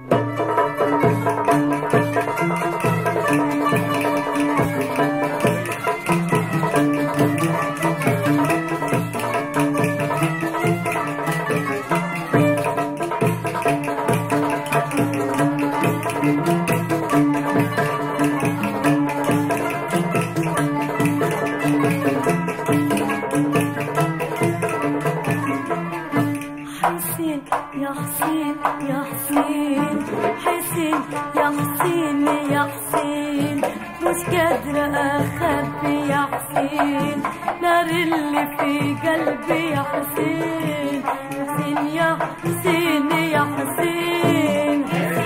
حسين يا حسين يا حسين حسين يا حسين يا حسين مش قادرة أخبي يا حسين نار اللي في قلبي يا حسين حسين يا حسين يا حسين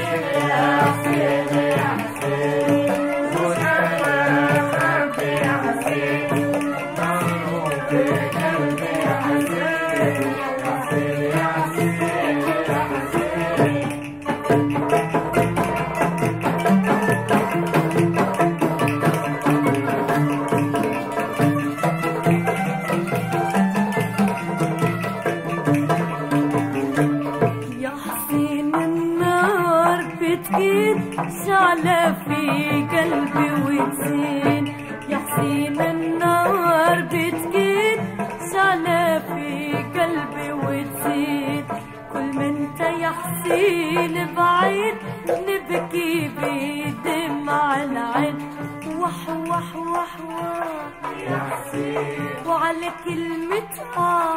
يا حسين النار بتجيد شعلة في قلبي وتزين يا حسين النار بتجيد شعلة في قلبي وتزين كل ما انت يا حسين بعيد نبكي بدمع العين وح وح وح وح وعلى كلمة آه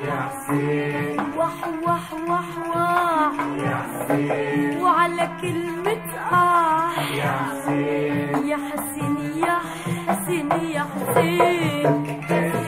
وح وح وح وح وعلى كلمة آه يا حسين يا حسين يا حسين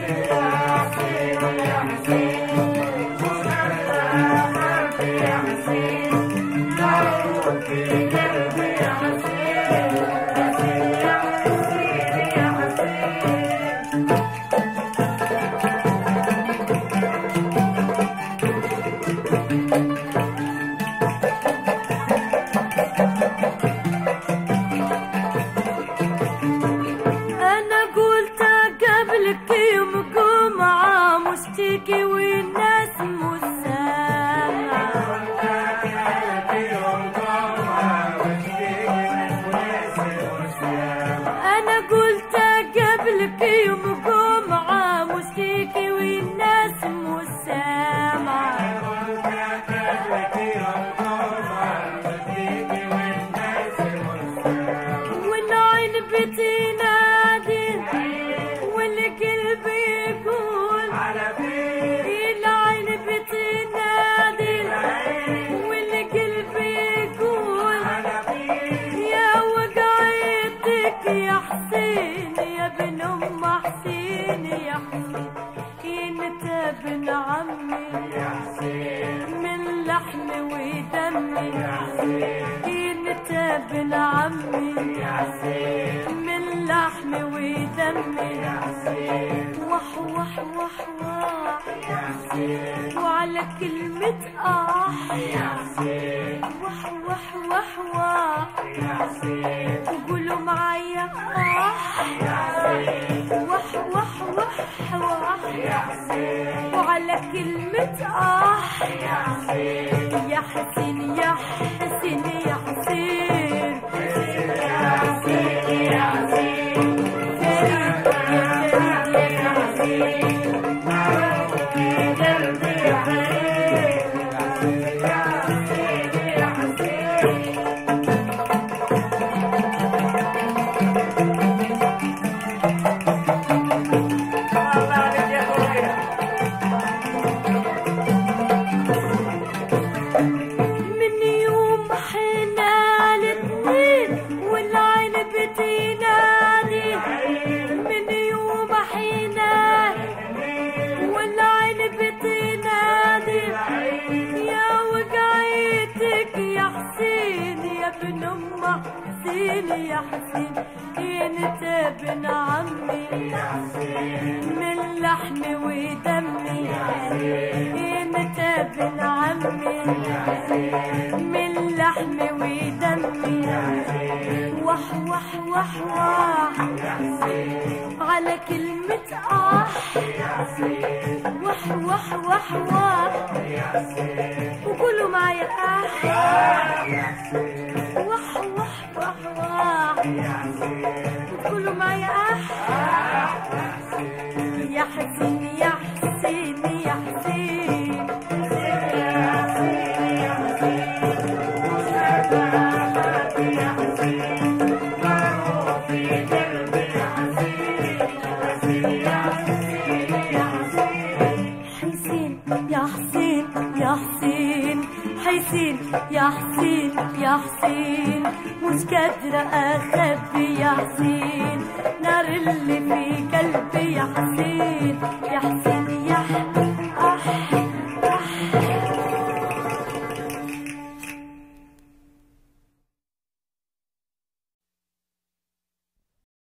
أنا قلت قبلك يوم جمعة مشتكي والناس مسامعة أنا قلت قبلك يوم جمعة مشتكي والناس مسامعة والعين بتنادي والقلب يقول العين بتنادي والقلب يقول يا وقعتك يا حسين يا ابن ام حسين يا حسين انت ابن عمي من لحمي ودمي انت ابن عمي من لحمي ودمي وح وح وح وح وعلى كلمة آه وح وح وح وح وقولوا معايا آه وح وح وح وح وعلى كلمة آه يا حسين يا حسين يا حسين فريد يا فريد يا حسين من يوم حنا الاثنين والعين بتنادي من يوم حنا والعين بتنادي يا وقعتك يا حسين يا ابن ام حسين يا حسين انت ابن عمي من لحمي ودمي انت ابن عمي من لحمي ودمي وح وح وح وح على كلمة آه وح وح وح وح وقولوا معايا آه وح وح وح وح وقولوا معايا آه يا حسين يا حسين يا حسين حسين يا حسين يا حسين حسين يا حسين يا حسين مش قادرة أخبي يا حسين نار اللي في قلبي